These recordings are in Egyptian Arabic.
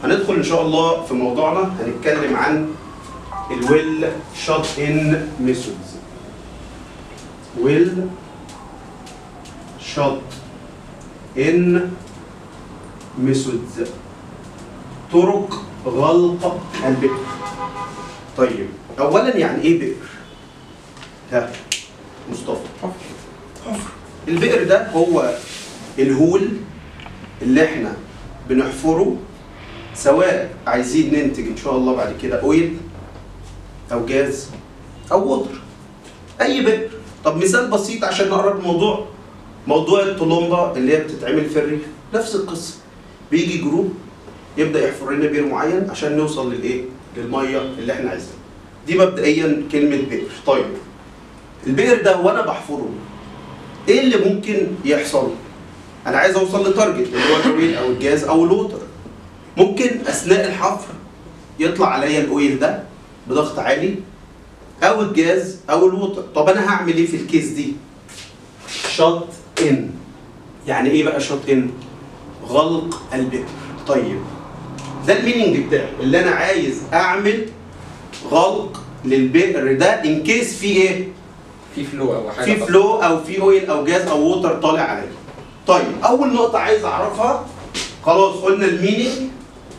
هندخل ان شاء الله في موضوعنا هنتكلم عن الويل شوت ان ميثودز ويل شوت ان ميثودز طرق غلق البئر طيب اولا يعني ايه بئر ها مصطفى حفر البئر ده هو الهول اللي احنا بنحفره سواء عايزين ننتج ان شاء الله بعد كده اويل او جاز او ووتر اي بئر طب مثال بسيط عشان نقرب الموضوع موضوع الطلمبه اللي هي بتتعمل في الريف نفس القصه بيجي جروب يبدا يحفر لنا بير معين عشان نوصل للايه للميه اللي احنا عايزينها دي مبدئيا كلمه بئر طيب البئر ده وانا بحفره ايه اللي ممكن يحصل انا عايز اوصل لتارجت اللي هو الاويل او الجاز او الووتر ممكن اثناء الحفر يطلع عليا الاويل ده بضغط عالي او الجاز او الووتر طب انا هعمل ايه في الكيس دي شوت ان يعني ايه بقى شوت ان غلق البئر طيب ده الميننج بتاعي اللي انا عايز اعمل غلق للبئر ده ان كيس في ايه في فلو او حاجه في فلو او في اويل او جاز او ووتر طالع عليه طيب اول نقطه عايز اعرفها خلاص قلنا الميننج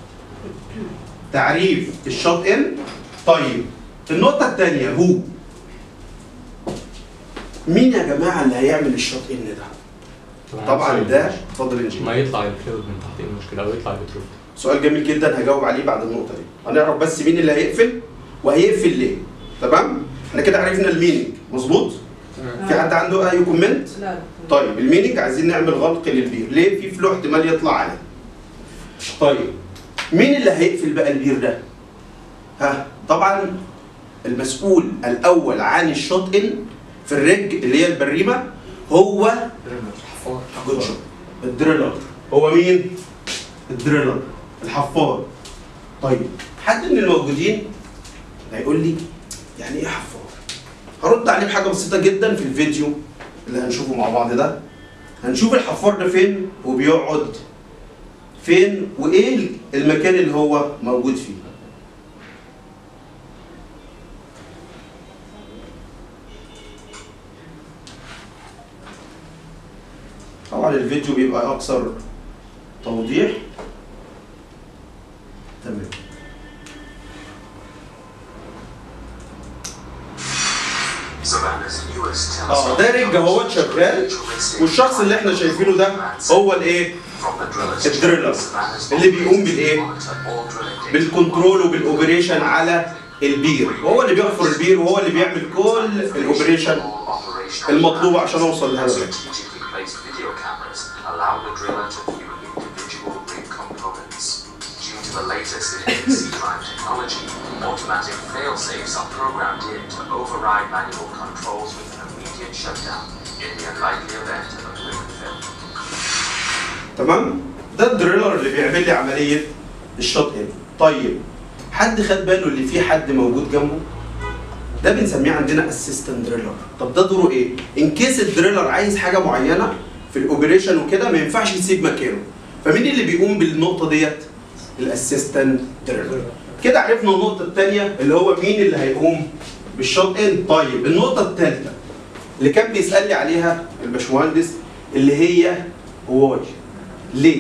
تعريف الشوت ان طيب النقطه الثانيه هو مين يا جماعه اللي هيعمل الشوت ان ده طبعا ده اتفضل انجي ما يطلع الفلويد من تحت ايه المشكله او يطلع البترول سؤال جميل جدا هجاوب عليه بعد النقطه دي هنعرف بس مين اللي هيقفل وهيقفل ليه تمام احنا كده عرفنا الميننج مظبوط في حد عنده اي كومنت لا لا طيب الميننج عايزين نعمل غلق للبير ليه في فلو احتمال يطلع عليه طيب مين اللي هيقفل بقى البير ده ها طبعا المسؤول الاول عن الشوت ان في الرج اللي هي البريمه هو حفار جود جوب الدريلر هو مين الدريلر الحفار طيب حد من الموجودين هيقول لي يعني ايه حفار هرد عليه بحاجه بسيطه جدا في الفيديو اللي هنشوفه مع بعض ده هنشوف الحفار ده فين وبيقعد فين وايه المكان اللي هو موجود فيه طبعا الفيديو بيبقى اكثر توضيح تمام اه ده رج اهوت شغال والشخص اللي احنا شايفينه ده هو الايه الدريلر اللي بيقوم بالايه بالكنترول وبالاوبريشن على البير وهو اللي بيحفر البير وهو اللي بيعمل كل الاوبريشن المطلوبه عشان اوصل لهذا الرقم. strategically placed video cameras allow the driller to view individual rig components. Due to the latest in AC drive technology, automatic fail-safes are programmed in to override manual controls with an immediate shutdown in the unlikely event of equipment failure. تمام ده الدريلر اللي بيعمل لي عمليه الشوت ان طيب حد خد باله اللي في حد موجود جنبه ده بنسميه عندنا اسيستنت دريلر طب ده دوره ايه ان كيس الدريلر عايز حاجه معينه في الاوبريشن وكده ما ينفعش يسيب مكانه فمين اللي بيقوم بالنقطه ديت الاسيستنت دريلر كده عرفنا النقطه الثانيه اللي هو مين اللي هيقوم بالشوت ان طيب النقطه الثالثه اللي كان بيسالني عليها الباشمهندس اللي هي واي ليه؟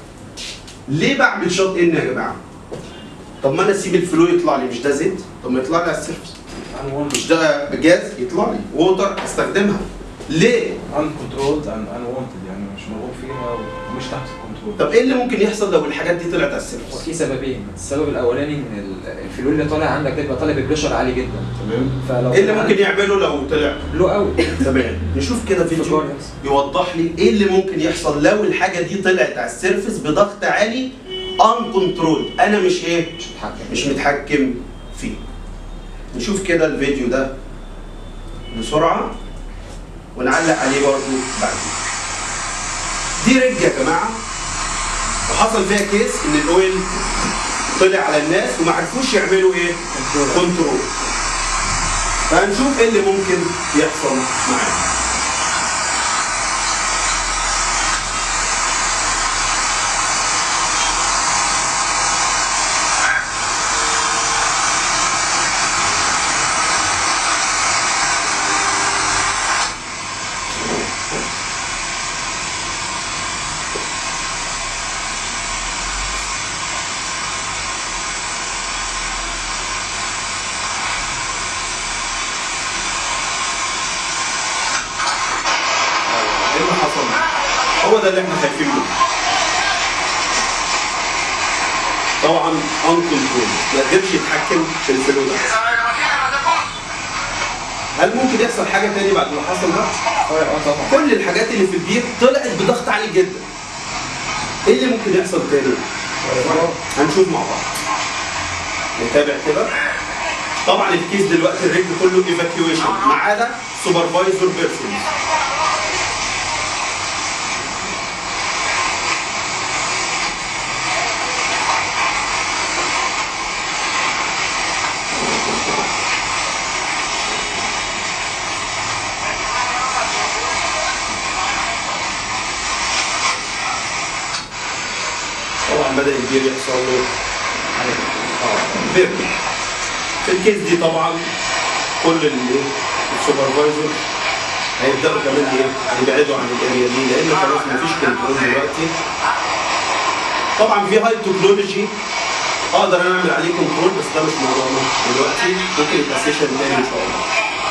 ليه بعمل شوت ان يا جماعه؟ طب ما انا اسيب الفلو يطلع لي مش ده زيت؟ طب ما يطلع لي على السيرفس مش ده جاز يطلع لي ووتر استخدمها ليه؟ uncontrolled and unwanted يعني مش مرغوب فيها ومش تحت الكنترول طب ايه اللي ممكن يحصل لو الحاجات دي طلعت على السيرفس؟ وفي سببين السبب الاولاني ان ال- الفلو اللي طالع عندك ده بيبقى طالع ببريشر عالي جدا تمام فلو ايه اللي ممكن يعمله لو طلع؟ لو قوي تمام نشوف كده فيديو يوضح لي ايه اللي ممكن يحصل لو الحاجه دي طلعت على السيرفس بضغط عالي ان كنترول انا مش ايه؟ مش متحكم مش متحكم فيه نشوف كده الفيديو ده بسرعة ونعلق عليه برضه بعدين دي رج يا جماعة وحصل فيها كيس ان الاويل طلع على الناس وما عرفوش يعملوا ايه كنترول فهنشوف ايه اللي ممكن يحصل معانا ده اللي احنا خايفين منه طبعا ان كنترول ما قدرش يتحكم في الفلو ده هل ممكن يحصل حاجه تاني بعد اللي حصل ده؟ اه طبعا كل الحاجات اللي في البير طلعت بضغط عالي جدا ايه اللي ممكن يحصل تاني؟ هنشوف مع بعض نتابع كده طبعا الكيس دلوقتي الرجل كله ايفاكيويشن ما عدا سوبرفايزر بيرسونز طبعا بدا البير يحصل له اه بير في الكيس دي طبعا كل اللي السوبرفايزر هيبداوا كمان ايه يبعدوا عن الاريا دي لان خلاص مفيش كنترول دلوقتي طبعا في هاي تكنولوجي اقدر انا اعمل عليه كنترول بس ده مش موضوعنا دلوقتي ممكن يبقى سيشن تاني ان شاء الله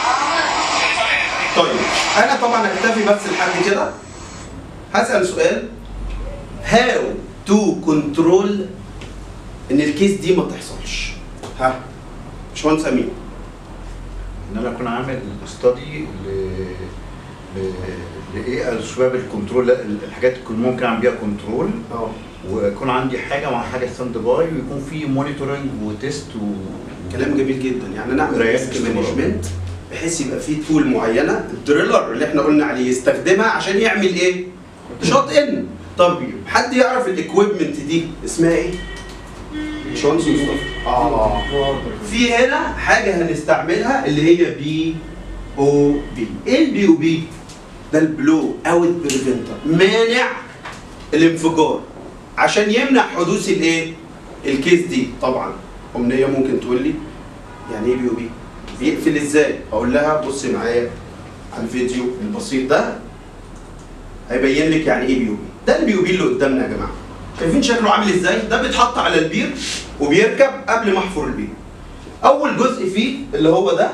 طيب انا طبعا هكتفي بس لحد كده هسال سؤال هاو تو كنترول ان الكيس دي ما تحصلش ها باشمهندس امين ان انا اكون عامل ستادي ل ل- لايه اسباب الكنترول لا، الحاجات اللي ممكن اعمل بيها كنترول اه ويكون عندي حاجه مع حاجه ستاند باي ويكون في مونيتورنج وتيست و كلام جميل جدا يعني انا اعمل رياض ريسك استمرار. مانجمنت بحيث يبقى فيه تول معينه الدريلر اللي احنا قلنا عليه يستخدمها عشان يعمل ايه؟ شوت ان طب حد يعرف الاكويبمنت دي اسمها ايه؟ باشمهندس مصطفى اه في هنا حاجه هنستعملها اللي هي بي او بي ايه البي او بي؟ ده البلو اوت بريفنتر مانع الانفجار عشان يمنع حدوث الايه؟ الكيس دي طبعا امنيه ممكن تقول لي يعني ايه بي او بي؟ بيقفل ازاي؟ اقول لها بصي معايا على الفيديو البسيط ده هيبين لك يعني ايه بي او بي ده البي او بي اللي قدامنا يا جماعه شايفين شكله عامل ازاي؟ ده بيتحط على البير وبيركب قبل ما احفر البير اول جزء فيه اللي هو ده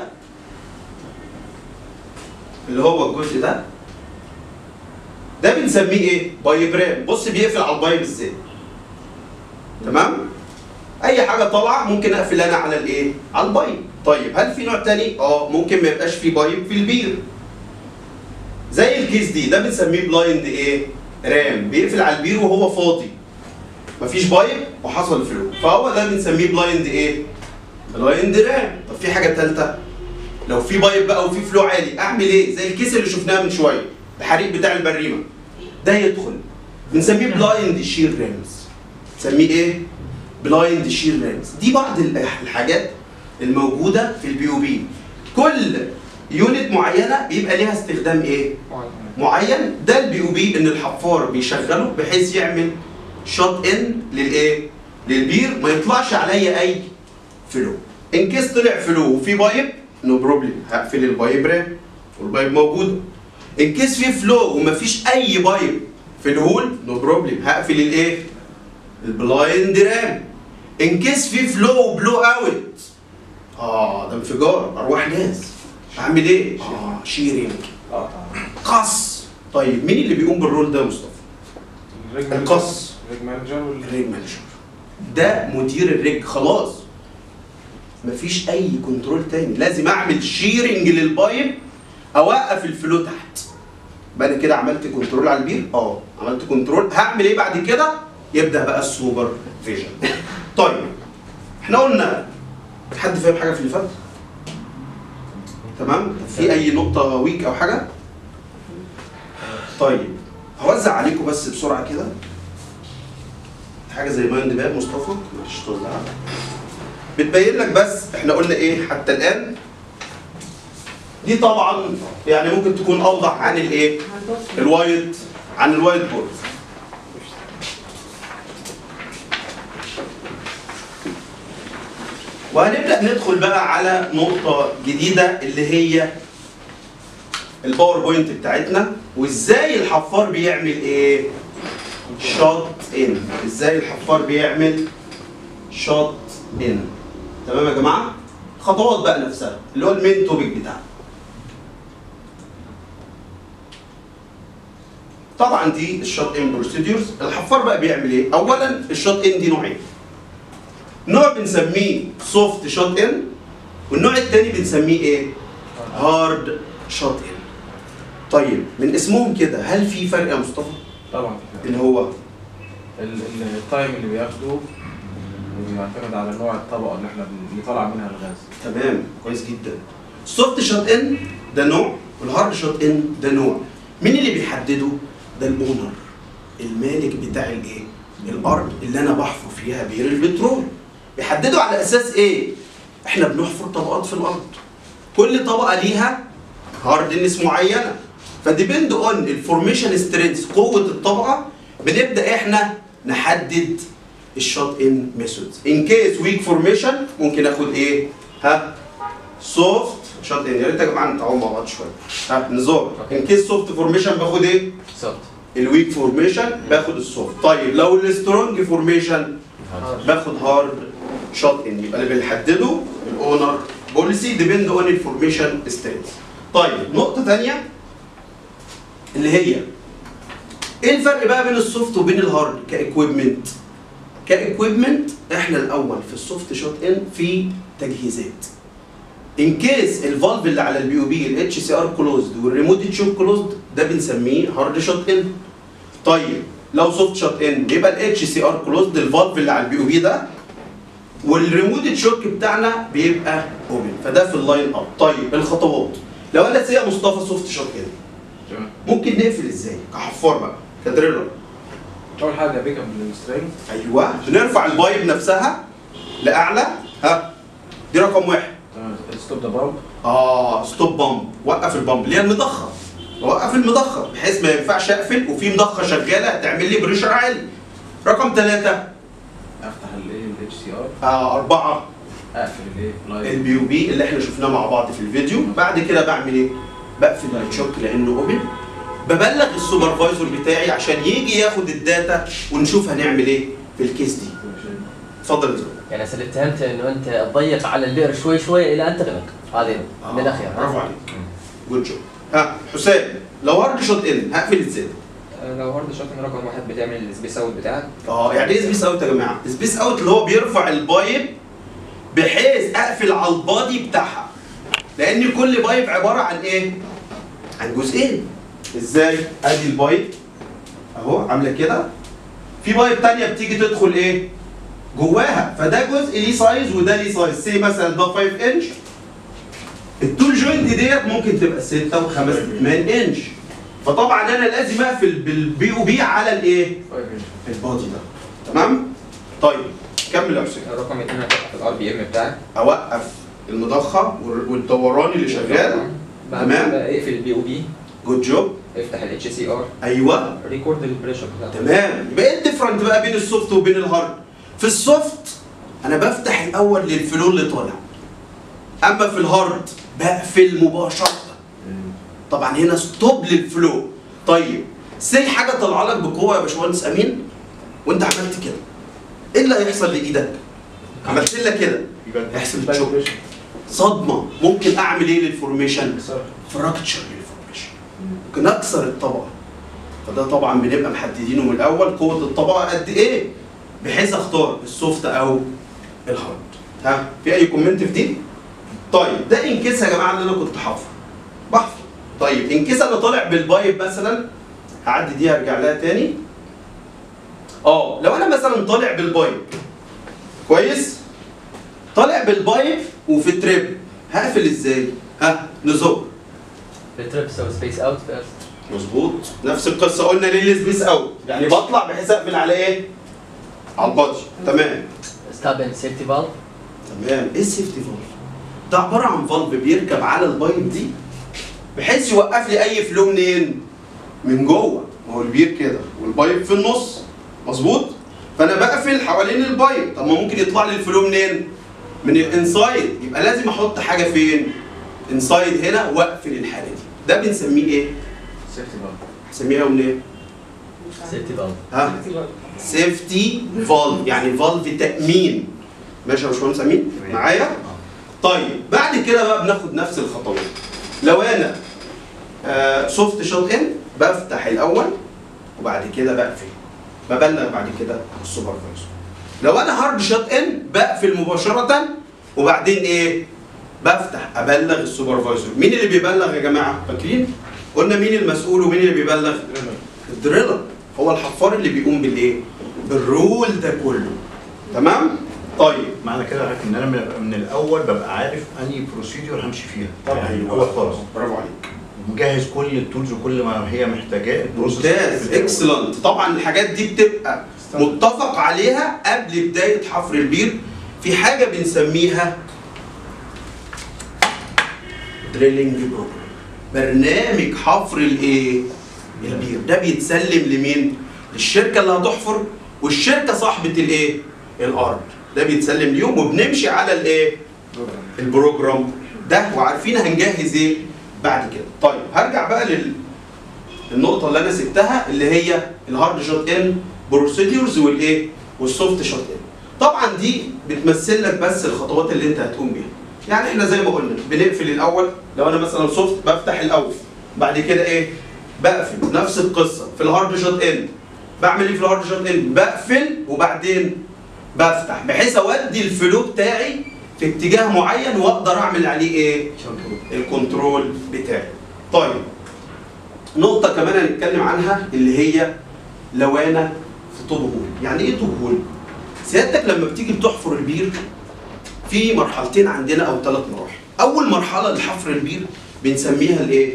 اللي هو الجزء ده ده بنسميه ايه؟ بايبرام بص بيقفل على البايب ازاي تمام؟ اي حاجه طالعه ممكن اقفل انا على الايه؟ على البايب طيب هل في نوع تاني؟ اه ممكن ما يبقاش في بايب في البير زي الكيس دي ده بنسميه بلايند ايه؟ رام بيقفل على البير وهو فاضي مفيش بايب وحصل فلو فهو ده بنسميه بلايند ايه؟ بلايند رام طب في حاجه ثالثه لو في بايب بقى وفي فلو عالي اعمل ايه؟ زي الكيس اللي شفناه من شويه الحريق بتاع البريمه ده يدخل بنسميه بلايند شير رامز نسميه ايه؟ بلايند شير رامز دي بعض ال- الحاجات الموجوده في البي او بي كل يونت معينه بيبقى ليها استخدام ايه؟ معين ده البي او بي ان الحفار بيشغله بحيث يعمل شوت ان للايه؟ للبير ما يطلعش عليا اي فلو ان كيس طلع فلو وفي بايب نو بروبلم هقفل البايب رام والبايب موجوده ان كيس في فلو ومفيش اي بايب في الهول نو بروبلم هقفل الايه؟ البلايند رام ان كيس في فلو وبلو اوت اه ده انفجار ارواح ناس اعمل ايه؟ اه شيرنج اه قص طيب مين اللي بيقوم بالرول ده يا مصطفى؟ الريج القص. الريج مانجر وال الريج مانجر ده مدير الريج خلاص مفيش اي كنترول تاني لازم اعمل شيرنج للبايب اوقف الفلو تحت يبقى انا كده عملت كنترول على البير اه عملت كنترول هعمل ايه بعد كده يبدا بقى السوبر فيجن طيب احنا قلنا حد فاهم حاجه في اللي فات تمام في اي نقطه ويك او حاجه طيب هوزع عليكم بس بسرعه كده حاجه زي مايند ماب مصطفى معلش توزعها بتبين لك بس احنا قلنا ايه حتى الان دي طبعا يعني ممكن تكون اوضح عن الايه الوايت عن الوايت بورد وهنبدا ندخل بقى على نقطه جديده اللي هي الباوربوينت بتاعتنا وازاي الحفار بيعمل ايه شوت ان ازاي الحفار بيعمل شوت ان تمام يا جماعه خطوات بقى نفسها اللي هو المين توبيك بتاعنا طبعا دي الشوت ان بروسيدورز الحفار بقى بيعمل ايه اولا الشوت ان دي نوعين نوع بنسميه سوفت شوت ان والنوع الثاني بنسميه ايه هارد شوت ان طيب من اسمهم كده هل في فرق يا مصطفى طبعا اللي هو ال- ال- التايم اللي بياخده بيعتمد على نوع الطبقه اللي احنا بن- اللي طالع منها الغاز تمام كويس جدا السوفت شوت ان ده نوع والهارد شوت ان ده نوع مين اللي بيحدده ده الاونر المالك بتاع الايه الارض اللي انا بحفر فيها بير البترول بيحددوا على اساس ايه احنا بنحفر طبقات في الارض كل طبقه ليها هاردنس معينه فديبند اون الفورميشن سترينث قوه الطبقه بنبدا احنا نحدد الشوت ان ميثودز ان كيس ويك فورميشن ممكن اخد ايه ها سوفت شوت ان يا ريت يا جماعه نتعاون مع بعض شويه ها نزار ان كيس سوفت فورميشن باخد ايه سوفت الويك فورميشن باخد السوفت طيب لو السترونج فورميشن باخد هارد شوت ان يبقى اللي بنحدده الاونر بوليسي ديبند اون الفورميشن ستيتس طيب نقطه ثانيه اللي هي ايه الفرق بقى بين السوفت وبين الهارد كاكويبمنت كاكويبمنت احنا الاول في السوفت شوت ان في تجهيزات ان كيس الفالف اللي على البي او بي الاتش سي ار كلوزد والريموت تشوب كلوزد ده بنسميه هارد شوت ان طيب لو سوفت شوت ان يبقى الاتش سي ار كلوزد الفالف اللي على البي او بي ده والريموت تشوك بتاعنا بيبقى اوبن فده في اللاين اب طيب الخطوات لو انا سي مصطفى سوفت شوت ان تمام ممكن نقفل ازاي كحفار بقى كدريلر اول حاجه بيكم بالسترينج ايوه بنرفع البايب نفسها لاعلى ها دي رقم واحد تمام ستوب ذا بامب اه ستوب بامب وقف البامب اللي هي المضخه وقف المضخه بحيث ما ينفعش اقفل وفي مضخه شغاله تعمل لي بريشر عالي رقم ثلاثة افتح الايه الاتش سي ار آه أربعة اقفل الايه لاين البي يو بي اللي احنا شفناه مع بعض في الفيديو بعد كده بعمل ايه؟ بقفل التشوك لانه اوبن ببلغ السوبرفايزر بتاعي عشان يجي ياخد الداتا ونشوف هنعمل ايه في الكيس دي اتفضل يا زلمه يعني هسه اللي اتهمت انه انت تضيق على البئر شوي شوي الى ان تغلق هذه من الاخير برافو عليك جود جوب ها حسام لو هارد شوت ان هقفل ازاي؟ آه، لو هارد شوت رقم واحد بتعمل السبيس اوت بتاعك اه يعني ايه سبيس اوت يا جماعه؟ سبيس اوت اللي هو بيرفع البايب بحيث اقفل على البادي بتاعها لان كل بايب عباره عن ايه؟ عن جزئين ازاي؟ ادي البايب اهو عامله كده في بايب تانية بتيجي تدخل ايه؟ جواها فده جزء ليه سايز وده ليه سايز سي مثلا ده 5 انش التول جوينت ديت ممكن تبقى 6 و5 8 انش فطبعا انا لازم اقفل بالبي او بي على الايه؟ البادي ده تمام؟ طيب كمل يا حسين رقم اثنين هتوقف الار بي ام بتاعك اوقف المضخه وال- والدوران اللي شغال بعد تمام. كده اقفل البي او بي جود جوب افتح الاتش سي ار ايوه ريكورد البريشر بتاعك تمام يبقى ايه الديفرنت بقى بين السوفت وبين الهارد في السوفت انا بفتح الاول للفلو اللي طالع اما في الهارد بقفل مباشره طبعا هنا ستوب للفلو طيب سي حاجه طالعه لك بقوه يا باشمهندس امين وانت عملت كده ايه اللي هيحصل لايدك عملت لك كده يبقى يحصل تشوك صدمه ممكن اعمل ايه للفورميشن فراكتشر للفورميشن ممكن اكسر الطبقه فده طبعا بنبقى محددينه من الاول قوه الطبقه قد ايه بحيث اختار السوفت او الهارد ها في اي كومنت في دي طيب ده انكيس يا جماعه اللي انا كنت حافظه بحفظ طيب انكيس انا طالع بالبايب مثلا هعدي دي هرجع لها تاني اه لو انا مثلا طالع بالبايب كويس طالع بالبايب وفي تريب هقفل ازاي ها نزور التريب سوي سبيس اوت فيرست مظبوط نفس القصه قلنا ليه السبيس اوت يعني بطلع بحيث اقفل على ايه على البادي تمام ستابن سيفتي فالف تمام ايه السيفتي فالف ده عباره عن فالف بيركب على البايب دي بحيث يوقف لي اي فلو منين من جوه ما هو البير كده والبايب في النص مظبوط فانا بقفل حوالين البايب طب ما ممكن يطلع لي الفلو منين من الانسايد يبقى لازم احط حاجه فين انسايد هنا واقفل الحاجه دي ده بنسميه ايه سيفتي بامب هنسميها من ايه سيفتي فالف ها سيفتي فالف يعني فالف تامين ماشي يا باشمهندس امين تمام. معايا طيب بعد كده بقى بناخد نفس الخطوات لو انا آه سوفت شوت ان بفتح الاول وبعد كده بقفل ببلغ بعد كده السوبرفايزر لو انا هارد شات ان بقفل مباشره وبعدين ايه بفتح ابلغ السوبرفايزر مين اللي بيبلغ يا جماعه فاكرين قلنا مين المسؤول ومين اللي بيبلغ الدريلر هو الحفار اللي بيقوم بالايه بالرول ده كله تمام طيب معنى كده حضرتك ان انا من, من الاول ببقى عارف انهي بروسيدور همشي فيها يعني ايوه الاول خالص برافو عليك مجهز كل التولز وكل ما هي محتاجاه البروسيس ممتاز اكسلنت طبعا الحاجات دي بتبقى متفق عليها قبل بدايه حفر البير في حاجه بنسميها دريلنج بروجرام برنامج حفر الايه البير ده بيتسلم لمين للشركه اللي هتحفر والشركه صاحبه الايه الارض ده بيتسلم ليهم وبنمشي على الايه البروجرام ده وعارفين هنجهز ايه بعد كده طيب هرجع بقى لل النقطه اللي انا سبتها اللي هي الهارد شوت ان بروسيدورز والايه والسوفت شوت ان طبعا دي بتمثل لك بس الخطوات اللي انت هتقوم بيها يعني احنا زي ما قلنا بنقفل الاول لو انا مثلا سوفت بفتح الاول بعد كده ايه بقفل نفس القصه في الهارد شوت ان بعمل ايه في الهارد شوت ان بقفل وبعدين بفتح بحيث اودي الفلو بتاعي في اتجاه معين واقدر اعمل عليه ايه الكنترول بتاعي طيب نقطة كمان هنتكلم عنها اللي هي لوانة في طوب هول يعني ايه طوب هول؟ سيادتك لما بتيجي بتحفر البير في مرحلتين عندنا او ثلاث مراحل اول مرحلة لحفر البير بنسميها الايه؟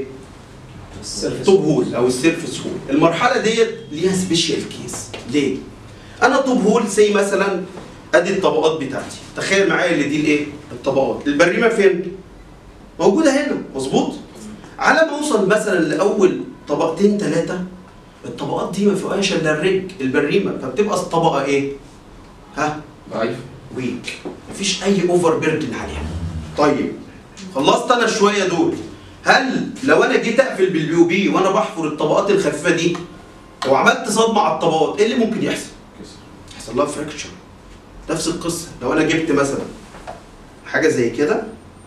طوب هول او السيرفس هول المرحلة ديت ليها سبيشال كيس ليه؟ انا طوب هول زي مثلا ادي الطبقات بتاعتي تخيل معايا اللي دي الايه؟ الطبقات البريمة فين؟ موجودة هنا مظبوط؟ على ما اوصل مثلا لاول طبقتين ثلاثه الطبقات دي ما فيهاش الا الرج البريمه فبتبقى الطبقه ايه؟ ها؟ ضعيف ويك مفيش اي اوفر بيردن عليها طيب خلصت انا شويه دول هل لو انا جيت اقفل بالبي او بي وانا بحفر الطبقات الخفيفه دي وعملت صدمه على الطبقات ايه اللي ممكن يحصل؟ يحصل لها فراكشر نفس القصه لو انا جبت مثلا حاجه زي كده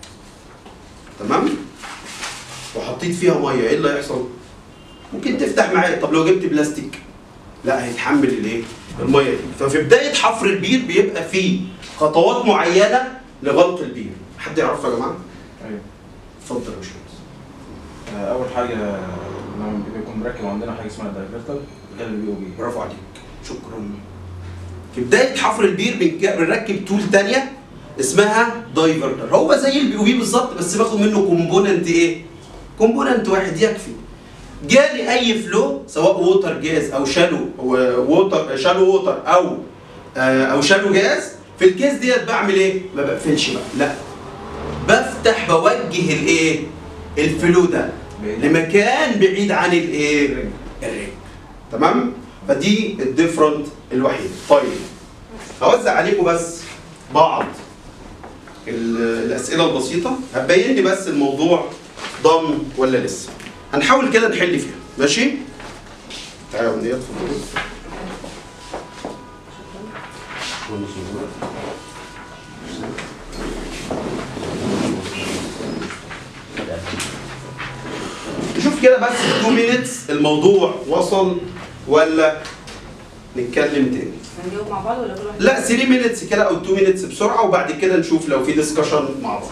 تمام وحطيت فيها ميه ايه اللي هيحصل؟ ممكن تفتح معايا طب لو جبت بلاستيك لا هيتحمل الايه؟ الميه دي ففي بدايه حفر البير بيبقى فيه خطوات معينه لغلق البير حد يعرفها يا جماعه؟ ايوه اتفضل يا باشمهندس آه، اول حاجه لما بيكون مركب عندنا حاجه اسمها دايفرتر غير البي او بي برافو عليك شكرا في بدايه حفر البير بنك- بنركب تول تانية اسمها دايفرتر هو زي البي او بي بالظبط بس باخد منه كومبوننت ايه؟ كومبوننت واحد يكفي جالي اي فلو سواء ووتر جاز او شالو ووتر شالو ووتر او آه، او شالو جاز في الكيس ديت بعمل ايه؟ ما بقفلش بقى لا بفتح بوجه الايه؟ الفلو ده لمكان بعيد عن الايه؟ الرجل تمام؟ فدي الديفرنت الوحيد طيب هوزع عليكم بس بعض ال- الاسئله البسيطه هتبين لي بس الموضوع ضم ولا لسه هنحاول كده نحل فيها ماشي تعالوا يا اتفضلوا نشوف كده بس في 2 مينتس الموضوع وصل ولا نتكلم تاني هنجاوب مع بعض ولا كل واحد؟ لا 3 مينتس كده او 2 مينتس بسرعه وبعد كده نشوف لو في ديسكشن مع بعض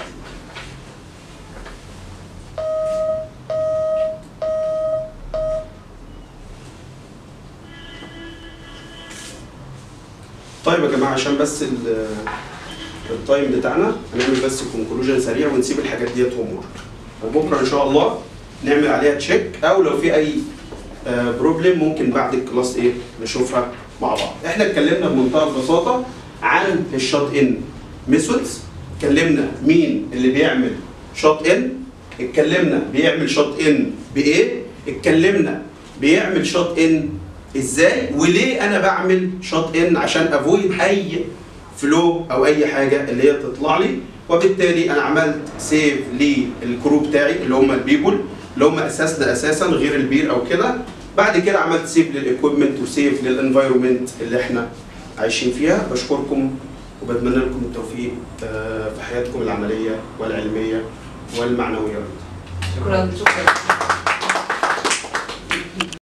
طيب يا جماعه عشان بس ال- التايم بتاعنا هنعمل بس كونكلوجن سريع ونسيب الحاجات ديت هوم ورك وبكره ان شاء الله نعمل عليها تشيك او لو في اي بروبلم ممكن بعد الكلاس ايه نشوفها مع بعض احنا اتكلمنا بمنتهى البساطه عن الشوت ان ميثودز اتكلمنا مين اللي بيعمل شوت ان اتكلمنا بيعمل شوت ان بايه اتكلمنا بيعمل شوت ان ازاي وليه انا بعمل شوت ان عشان افويد اي فلو او اي حاجه اللي هي تطلع لي وبالتالي انا عملت سيف للكرو بتاعي اللي هم البيبول اللي هم اساسنا اساسا غير البير او كده بعد كده عملت سيف للاكويبمنت وسيف للانفايرمنت اللي احنا عايشين فيها بشكركم وبتمنى لكم التوفيق آه، في حياتكم العمليه والعلميه والمعنويه شكرا شكرا